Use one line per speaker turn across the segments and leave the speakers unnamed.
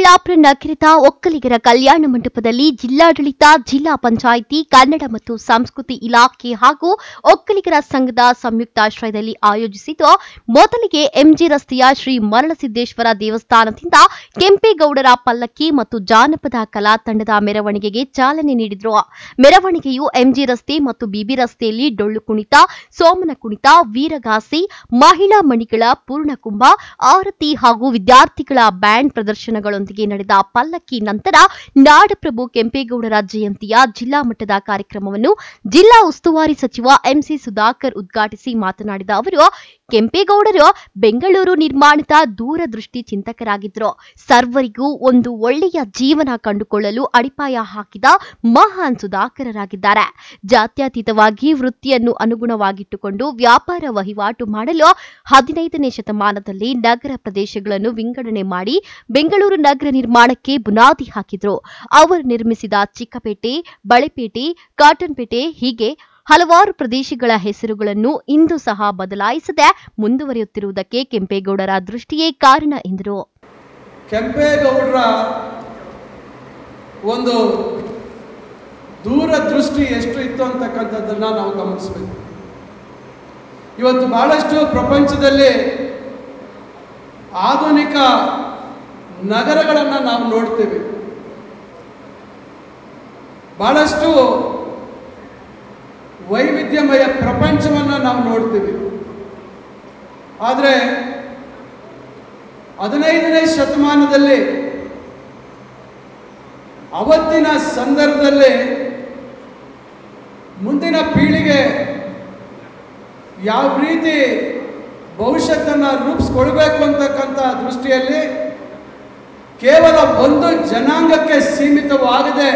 ಚಿಕ್ಕಬಳ್ಳಾಪುರ ನಗರದ ಒಕ್ಕಲಿಗರ ಕಲ್ಯಾಣ ಮಂಟಪದಲ್ಲಿ ಜಿಲ್ಲಾಡಳಿತ ಜಿಲ್ಲಾ ಪಂಚಾಯಿತಿ ಕನ್ನಡ ಮತ್ತು ಸಂಸ್ಕೃತಿ ಇಲಾಖೆ ಹಾಗೂ ಒಕ್ಕಲಿಗರ ಸಂಘದ ಸಂಯುಕ್ತಾಶ್ರಯದಲ್ಲಿ ಆಯೋಜಿಸಿದ್ದು ಮೊದಲಿಗೆ ಎಂಜಿ ರಸ್ತೆಯ ಶ್ರೀ ಮರಳಸಿದ್ದೇಶ್ವರ ದೇವಸ್ಥಾನದಿಂದ ಕೆಂಪೇಗೌಡರ ಪಲ್ಲಕ್ಕಿ ಮತ್ತು ಜಾನಪದ ಕಲಾ ತಂಡದ ಮೆರವಣಿಗೆಗೆ ಚಾಲನೆ ನೀಡಿದರು ಮೆರವಣಿಗೆಯು ಎಂಜಿ ರಸ್ತೆ ಮತ್ತು ಬಿಬಿ ರಸ್ತೆಯಲ್ಲಿ ಡೊಳ್ಳು ಕುಣಿತ ಸೋಮನ ಕುಣಿತ ವೀರಗಾಸೆ ಮಹಿಳಾ ಮಣಿಗಳ ಪೂರ್ಣಕುಂಭ ಆರತಿ ಹಾಗೂ ವಿದ್ಯಾರ್ಥಿಗಳ ಬ್ಯಾಂಡ್ ಪ್ರದರ್ಶನಗಳೊಂದಿಗೆ ನಡೆದ ಪಲ್ಲಕ್ಕಿ ನಂತರ ನಾಡಪ್ರಭು ಕೆಂಪೇಗೌಡರ ಜಯಂತಿಯ ಜಿಲ್ಲಾ ಮಟ್ಟದ ಕಾರ್ಯಕ್ರಮವನ್ನು ಜಿಲ್ಲಾ ಉಸ್ತುವಾರಿ ಸಚಿವ ಎಂಸಿ ಸುಧಾಕರ್ ಉದ್ಘಾಟಿಸಿ ಮಾತನಾಡಿದ ಅವರು ಕೆಂಪೇಗೌಡರು ಬೆಂಗಳೂರು ನಿರ್ಮಾಣದ ದೂರದೃಷ್ಟಿ ಚಿಂತಕರಾಗಿದ್ದರು ಸರ್ವರಿಗೂ ಒಂದು ಒಳ್ಳೆಯ ಜೀವನ ಕಂಡುಕೊಳ್ಳಲು ಅಡಿಪಾಯ ಹಾಕಿದ ಮಹಾನ್ ಸುಧಾಕರರಾಗಿದ್ದಾರೆ ಜಾತ್ಯತೀತವಾಗಿ ವೃತ್ತಿಯನ್ನು ಅನುಗುಣವಾಗಿಟ್ಟುಕೊಂಡು ವ್ಯಾಪಾರ ವಹಿವಾಟು ಮಾಡಲು ಹದಿನೈದನೇ ಶತಮಾನದಲ್ಲಿ ನಗರ ಪ್ರದೇಶಗಳನ್ನು ವಿಂಗಡಣೆ ಮಾಡಿ ಬೆಂಗಳೂರು ನಗರ ನಿರ್ಮಾಣಕ್ಕೆ ಬುನಾದಿ ಹಾಕಿದ್ರು ಅವರು ನಿರ್ಮಿಸಿದ ಚಿಕ್ಕಪೇಟೆ ಬಳೆಪೇಟೆ ಕಾಟನ್ಪೇಟೆ ಹೀಗೆ ಹಲವಾರು ಪ್ರದೇಶಗಳ ಹೆಸರುಗಳನ್ನು ಇಂದು ಸಹ ಬದಲಾಯಿಸದೆ ಮುಂದುವರಿಯುತ್ತಿರುವುದಕ್ಕೆ ಕೆಂಪೇಗೌಡರ ದೃಷ್ಟಿಯೇ ಕಾರಣ ಎಂದರು
ಕೆಂಪೇಗೌಡರ ಒಂದು ದೂರದೃಷ್ಟಿ ಎಷ್ಟು ಇತ್ತು ಅಂತಕ್ಕಂಥದ್ದನ್ನು ನಾವು ಗಮನಿಸಬೇಕು ಇವತ್ತು ಬಹಳಷ್ಟು ಪ್ರಪಂಚದಲ್ಲಿ ಆಧುನಿಕ ನಗರಗಳನ್ನು ನಾವು ನೋಡ್ತೇವೆ ಬಹಳಷ್ಟು ವೈವಿಧ್ಯಮಯ ಪ್ರಪಂಚವನ್ನು ನಾವು ನೋಡ್ತೀವಿ ಆದರೆ ಹದಿನೈದನೇ ಶತಮಾನದಲ್ಲಿ ಅವತ್ತಿನ ಸಂದರ್ಭದಲ್ಲಿ ಮುಂದಿನ ಪೀಳಿಗೆ ಯಾವ ರೀತಿ ಭವಿಷ್ಯತ್ತನ್ನು ರೂಪಿಸ್ಕೊಳ್ಬೇಕು ಅಂತಕ್ಕಂಥ ದೃಷ್ಟಿಯಲ್ಲಿ ಕೇವಲ ಒಂದು ಜನಾಂಗಕ್ಕೆ ಸೀಮಿತವಾಗದೆ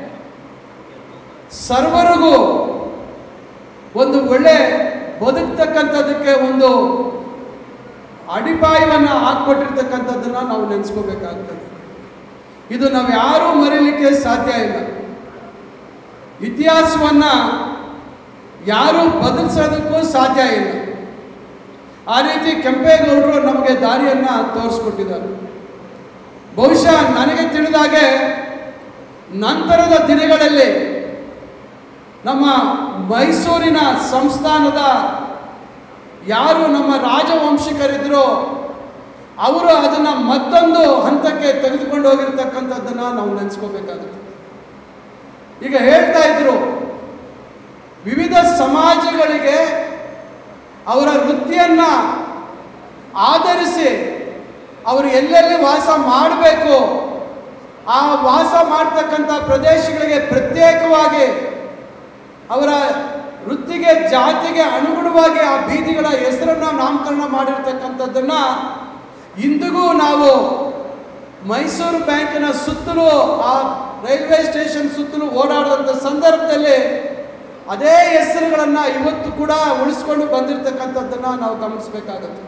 ಸರ್ವರಿಗೂ ಒಂದು ಒಳ್ಳೆ ಬದುಕ್ತಕ್ಕಂಥದ್ದಕ್ಕೆ ಒಂದು ಅಡಿಪಾಯವನ್ನು ಹಾಕ್ಕೊಟ್ಟಿರ್ತಕ್ಕಂಥದ್ದನ್ನು ನಾವು ನೆನೆಸ್ಕೋಬೇಕಾಗ್ತದೆ ಇದು ನಾವು ಯಾರೂ ಮರೀಲಿಕ್ಕೆ ಸಾಧ್ಯ ಇಲ್ಲ ಇತಿಹಾಸವನ್ನು ಯಾರೂ ಬದಲಿಸೋದಕ್ಕೂ ಸಾಧ್ಯ ಇಲ್ಲ ಆ ರೀತಿ ಕೆಂಪೇಗೌಡರು ನಮಗೆ ದಾರಿಯನ್ನು ತೋರಿಸ್ಕೊಟ್ಟಿದ್ದಾರೆ ಬಹುಶಃ ನನಗೆ ತಿಳಿದಾಗೆ ನಂತರದ ದಿನಗಳಲ್ಲಿ ನಮ್ಮ ಮೈಸೂರಿನ ಸಂಸ್ಥಾನದ ಯಾರು ನಮ್ಮ ರಾಜವಂಶಿಕರಿದ್ರೋ ಅವರು ಅದನ್ನು ಮತ್ತೊಂದು ಹಂತಕ್ಕೆ ತೆಗೆದುಕೊಂಡು ಹೋಗಿರ್ತಕ್ಕಂಥದ್ದನ್ನು ನಾವು ನೆನೆಸ್ಕೋಬೇಕಾಗುತ್ತೆ ಈಗ ಹೇಳ್ತಾ ಇದ್ರು ವಿವಿಧ ಸಮಾಜಗಳಿಗೆ ಅವರ ವೃತ್ತಿಯನ್ನು ಆಧರಿಸಿ ಅವರು ಎಲ್ಲೆಲ್ಲಿ ವಾಸ ಮಾಡಬೇಕು ಆ ವಾಸ ಮಾಡ್ತಕ್ಕಂಥ ಪ್ರದೇಶಗಳಿಗೆ ಪ್ರತ್ಯೇಕವಾಗಿ ಅವರ ವೃತ್ತಿಗೆ ಜಾತಿಗೆ ಅನುಗುಣವಾಗಿ ಆ ಬೀದಿಗಳ ಹೆಸರನ್ನು ನಾಮಕರಣ ಮಾಡಿರ್ತಕ್ಕಂಥದ್ದನ್ನ ಇಂದಿಗೂ ನಾವು ಮೈಸೂರು ಬ್ಯಾಂಕಿನ ಸುತ್ತಲೂ ಆ ರೈಲ್ವೆ ಸ್ಟೇಷನ್ ಸುತ್ತಲೂ ಓಡಾಡುವಂಥ ಸಂದರ್ಭದಲ್ಲಿ ಅದೇ ಹೆಸರುಗಳನ್ನು ಇವತ್ತು ಕೂಡ ಉಳಿಸ್ಕೊಂಡು ಬಂದಿರತಕ್ಕಂಥದ್ದನ್ನು ನಾವು ಗಮನಿಸಬೇಕಾಗುತ್ತೆ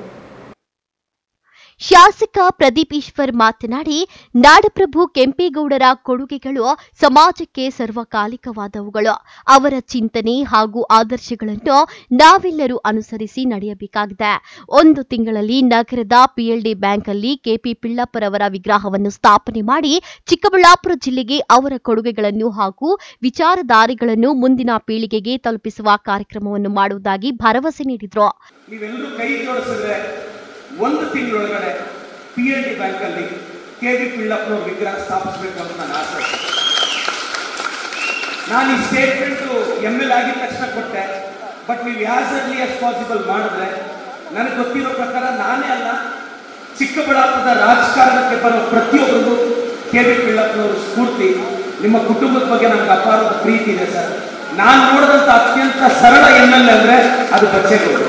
ಶಾಸಕ ಪ್ರದೀಪ್ ಈಶ್ವರ್ ಮಾತನಾಡಿ ನಾಡಪ್ರಭು ಕೆಂಪೇಗೌಡರ ಕೊಡುಗೆಗಳು ಸಮಾಜಕ್ಕೆ ಸರ್ವಕಾಲಿಕವಾದವುಗಳು ಅವರ ಚಿಂತನೆ ಹಾಗೂ ಆದರ್ಶಗಳನ್ನು ನಾವೆಲ್ಲರೂ ಅನುಸರಿಸಿ ನಡೆಯಬೇಕಾಗಿದೆ ಒಂದು ತಿಂಗಳಲ್ಲಿ ನಗರದ ಪಿಎಲ್ಡಿ ಬ್ಯಾಂಕಲ್ಲಿ ಕೆಪಿ ಪಿಳ್ಳಪ್ಪರವರ ವಿಗ್ರಹವನ್ನು ಸ್ಥಾಪನೆ ಮಾಡಿ ಚಿಕ್ಕಬಳ್ಳಾಪುರ ಜಿಲ್ಲೆಗೆ ಅವರ ಕೊಡುಗೆಗಳನ್ನು ಹಾಗೂ ವಿಚಾರಧಾರೆಗಳನ್ನು ಮುಂದಿನ ಪೀಳಿಗೆಗೆ ತಲುಪಿಸುವ ಕಾರ್ಯಕ್ರಮವನ್ನು ಮಾಡುವುದಾಗಿ ಭರವಸೆ ನೀಡಿದರು
ನೀವೆಲ್ಲರೂ ಕೈ ಜೋಡಿಸಿದ್ರೆ ಒಂದು ತಿಂಗಳೊಳಗಡೆ ಪಿ ಎಲ್ ಡಿ ಬ್ಯಾಂಕಲ್ಲಿ ಕೆ ವಿ ಪಿಳ್ಳಪ್ಪನವ್ರ ವಿಗ್ರಹ ಸ್ಥಾಪಿಸಬೇಕು ಅಂತ ನನ್ನ ಆಸೆ ನಾನು ಈ ಸ್ಟೇಟ್ಮೆಂಟು ಎಮ್ ಎಲ್ ಆಗಿದ ತಕ್ಷಣ ಕೊಟ್ಟೆ ಬಟ್ ನೀವು ಆಸ್ ಅರ್ಲಿ ಆಸ್ ಪಾಸಿಬಲ್ ಮಾಡಿದ್ರೆ ನನಗೆ ಗೊತ್ತಿರೋ ಪ್ರಕಾರ ನಾನೇ ಅಲ್ಲ ಚಿಕ್ಕಬಳ್ಳಾಪುರದ ರಾಜಕಾರಣಕ್ಕೆ ಬರೋ ಪ್ರತಿಯೊಬ್ಬರಿಗೂ ಕೆ ವಿ ಪಿಳ್ಳಪ್ಪನವರು ಸ್ಫೂರ್ತಿ ನಿಮ್ಮ ಕುಟುಂಬದ ಬಗ್ಗೆ ನನಗೆ ಅಪಾರದ ಪ್ರೀತಿ ಇದೆ ಸರ್ ನಾನು ನೋಡಿದಂಥ ಅತ್ಯಂತ ಸರಳ ಎಮ್ ಎಲ್ ಎ ಅಂದರೆ ಅದು ಬಚ್ಚೇಗೌಡರು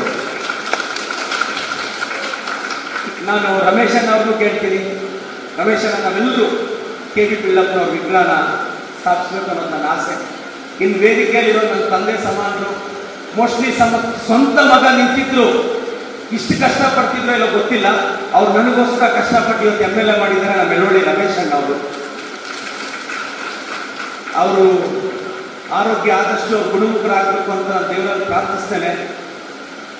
ನಾನು ರಮೇಶ್ ಅವ್ರನ್ನೂ ಕೇಳ್ತೀನಿ ರಮೇಶ್ ಅಣ್ಣ ನಾವೆಲ್ಲರೂ ಕೆ ವಿ ಪಿಳ್ಳಪ್ಪನವ್ರ ವಿಗ್ರಹನ ಸ್ಥಾಪಿಸ್ಬೇಕು ಅನ್ನೋದು ನನ್ನ ಆಸೆ ಇನ್ನು ವೇದಿಕೆಯಲ್ಲಿರೋ ನನ್ನ ತಂದೆ ಸಮಾನರು ಮೋಸ್ಟ್ಲಿ ಸಮ ಸ್ವಂತ ಮಗ ನಿಂತಿದ್ರು ಇಷ್ಟು ಕಷ್ಟಪಡ್ತಿದ್ರೋ ಇಲ್ಲೋ ಗೊತ್ತಿಲ್ಲ ಅವ್ರು ನನಗೋಸ್ಕರ ಕಷ್ಟಪಟ್ಟು ಇವತ್ತು ಎಮ್ ಎಲ್ ಎ ಮಾಡಿದ್ದಾರೆ ನಮ್ಮ ಮೆಲೋಡಿ ರಮೇಶ್ ಅಣ್ಣ ಅವರು ಅವರು ಆರೋಗ್ಯ ಆದಷ್ಟು ಗುಣಮುಖರಾಗಬೇಕು ಅಂತ ನಾನು ದೇವರಲ್ಲಿ ಪ್ರಾರ್ಥಿಸ್ತೇನೆ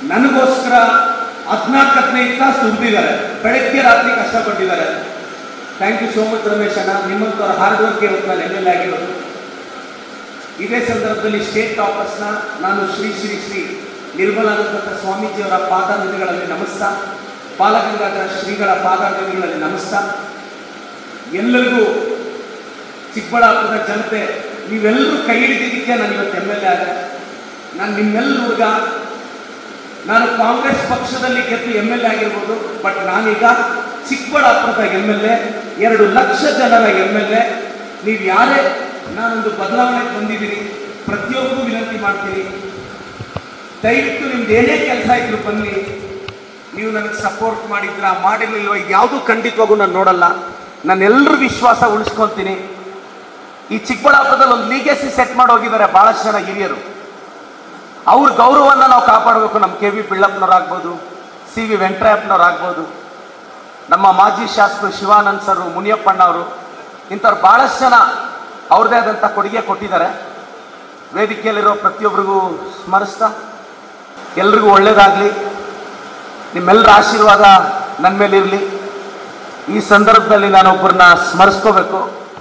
ನನಗೋಸ್ಕರ ಹದಿನಾಲ್ಕು ಹದಿನೈದು ತಾಸು ದುಡ್ದಿದ್ದಾರೆ ಬೆಳಗ್ಗೆ ರಾತ್ರಿ ಕಷ್ಟಪಟ್ಟಿದ್ದಾರೆ thank you so much Ramesh ಅಣ್ಣ ನಿಮ್ಮಂಥವ್ರ ಹಾರ್ಡ್ ವರ್ಕ್ ಇವತ್ತು ನಾನು ಎಮ್ ಎಲ್ ಎ ಆಗಿರೋದು ಇದೇ ಸಂದರ್ಭದಲ್ಲಿ ಸ್ಟೇಟ್ ಟಾಪರ್ಸ್ನ ನಾನು ಶ್ರೀ ಶ್ರೀ ಶ್ರೀ ನಿರ್ಮಲಾನಂದ ಸ್ವಾಮೀಜಿಯವರ ಪಾದಾಂಜಲಿಗಳಲ್ಲಿ ನಮಸ್ತಾ ಬಾಲಗಂಗಾಧರ ಶ್ರೀಗಳ ಪಾದಾಂಜಲಿಗಳಲ್ಲಿ ನಮಸ್ತಾ ಎಲ್ಲರಿಗೂ ಚಿಕ್ಕಬಳ್ಳಾಪುರದ ಜನತೆ ನೀವೆಲ್ಲರೂ ಕೈ ಹಿಡಿದಿದ್ದಕ್ಕೆ ನಾನು ಇವತ್ತು ಎಮ್ ಎಲ್ ಎ ಆದೆ ನಾನು ನಿಮ್ಮೆಲ್ಲರಿಗ ನಾನು ಕಾಂಗ್ರೆಸ್ ಪಕ್ಷದಲ್ಲಿ ಗೆದ್ದು ಎಮ್ ಎಲ್ ಎ ಆಗಿರ್ಬೋದು ಬಟ್ ನಾನೀಗ ಚಿಕ್ಕಬಳ್ಳಾಪುರದ ಎಮ್ ಎಲ್ ಎ ಎರಡು ಲಕ್ಷ ಜನರ ಎಮ್ ಎಲ್ ಎ ನೀವು ಯಾರೇ ನಾನೊಂದು ಬದಲಾವಣೆಗೆ ಬಂದಿದ್ದೀನಿ ಪ್ರತಿಯೊಬ್ಬರಿಗೂ ವಿನಂತಿ ಮಾಡ್ತೀನಿ ದಯವಿಟ್ಟು ನಿಮ್ದು ಏನೇ ಕೆಲಸ ಇದ್ರು ಬನ್ನಿ ನೀವು ನನಗೆ ಸಪೋರ್ಟ್ ಮಾಡಿದ್ರ ಮಾಡಿರ್ಲಿಲ್ವ ಯಾವುದು ಖಂಡಿತವಾಗೂ ನಾನು ನೋಡಲ್ಲ ನಾನೆಲ್ಲರೂ ವಿಶ್ವಾಸ ಉಳಿಸ್ಕೊತೀನಿ ಈ ಚಿಕ್ಕಬಳ್ಳಾಪುರದಲ್ಲಿ ಒಂದು ಲೀಗೇಸಿ ಸೆಟ್ ಮಾಡಿ ಹೋಗಿದ್ದಾರೆ ಬಹಳಷ್ಟು ಜನ ಹಿರಿಯರು ಅವ್ರ ಗೌರವವನ್ನು ನಾವು ಕಾಪಾಡಬೇಕು ನಮ್ಮ ಕೆ ವಿ ಪಿಳ್ಳಪ್ಪನವ್ರಾಗ್ಬೋದು ಸಿ ವಿ ವೆಂಕಟರಪ್ಪನವ್ರಾಗ್ಬೋದು ನಮ್ಮ ಮಾಜಿ ಶಾಸಕರು ಶಿವಾನಂದ್ ಸರು ಮುನಿಯಪ್ಪಣ್ಣವರು ಇಂಥವ್ರು ಭಾಳಷ್ಟು ಜನ ಅವ್ರದ್ದೇ ಆದಂಥ ಕೊಡುಗೆ ಕೊಟ್ಟಿದ್ದಾರೆ ವೇದಿಕೆಯಲ್ಲಿರೋ ಪ್ರತಿಯೊಬ್ಬರಿಗೂ ಸ್ಮರಿಸ್ತಾ ಎಲ್ರಿಗೂ ಒಳ್ಳೇದಾಗಲಿ ನಿಮ್ಮೆಲ್ಲರ ಆಶೀರ್ವಾದ ನನ್ನ ಮೇಲಿರಲಿ ಈ ಸಂದರ್ಭದಲ್ಲಿ ನಾನು ಒಬ್ಬರನ್ನ ಸ್ಮರಿಸ್ಕೋಬೇಕು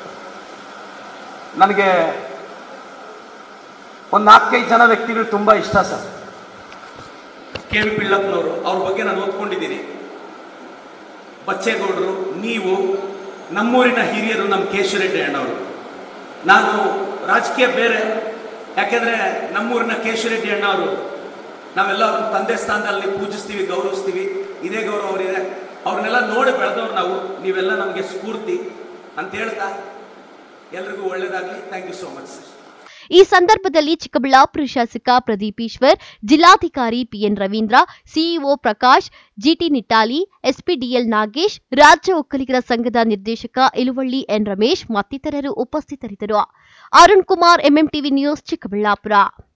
ನನಗೆ ಒಂದು ನಾಲ್ಕೈದು ಜನ ವ್ಯಕ್ತಿಗಳು ತುಂಬ ಇಷ್ಟ ಸರ್ ಕೆ ವಿ ಪಿಳ್ಳಪ್ಪನವರು ಅವ್ರ ಬಗ್ಗೆ ನಾನು ಓದ್ಕೊಂಡಿದ್ದೀನಿ ಬಚ್ಚೇಗೌಡರು ನೀವು ನಮ್ಮೂರಿನ ಹಿರಿಯರು ನಮ್ಮ ಕೇಶವರೆಡ್ಡಿ ಅಣ್ಣವರು ನಾನು ರಾಜಕೀಯ ಬೇರೆ ಯಾಕೆಂದ್ರೆ ನಮ್ಮೂರಿನ ಕೇಶವರೆಡ್ಡಿ ಅಣ್ಣವರು ನಾವೆಲ್ಲ ಅವ್ರ ತಂದೆ ಸ್ಥಾನದಲ್ಲಿ ಪೂಜಿಸ್ತೀವಿ ಗೌರವಿಸ್ತೀವಿ ಇದೇ ಗೌರವ ಅವರಿದೆ ಅವ್ರನ್ನೆಲ್ಲ ನೋಡಿ ಬೆಳೆದವ್ರು ನಾವು ನೀವೆಲ್ಲ ನಮಗೆ ಸ್ಫೂರ್ತಿ ಅಂತ ಹೇಳ್ತಾ ಎಲ್ರಿಗೂ ಒಳ್ಳೇದಾಗಲಿ thank you so much sir
ಈ ಸಂದರ್ಭದಲ್ಲಿ ಚಿಕ್ಕಬಳ್ಳಾಪುರ ಶಾಸಕ ಪ್ರದೀಪ್ ಈಶ್ವರ್ ಜಿಲ್ಲಾಧಿಕಾರಿ PN Ravindra CEO Prakash GT Nittali SPDL Nagesh ರಾಜ್ಯ ಒಕ್ಕಲಿಗರ ಸಂಘದ ನಿರ್ದೇಶಕ ಇಳುವಳ್ಳಿ ಎನ್ ರಮೇಶ್ ಮತ್ತಿತರರು ಉಪಸ್ಥಿತರಿದ್ದರು ಅರುಣ್ ಕುಮಾರ್ ಎಂಎಂಟಿವಿ ನ್ಯೂಸ್ ಚಿಕ್ಕಬಳ್ಳಾಪುರ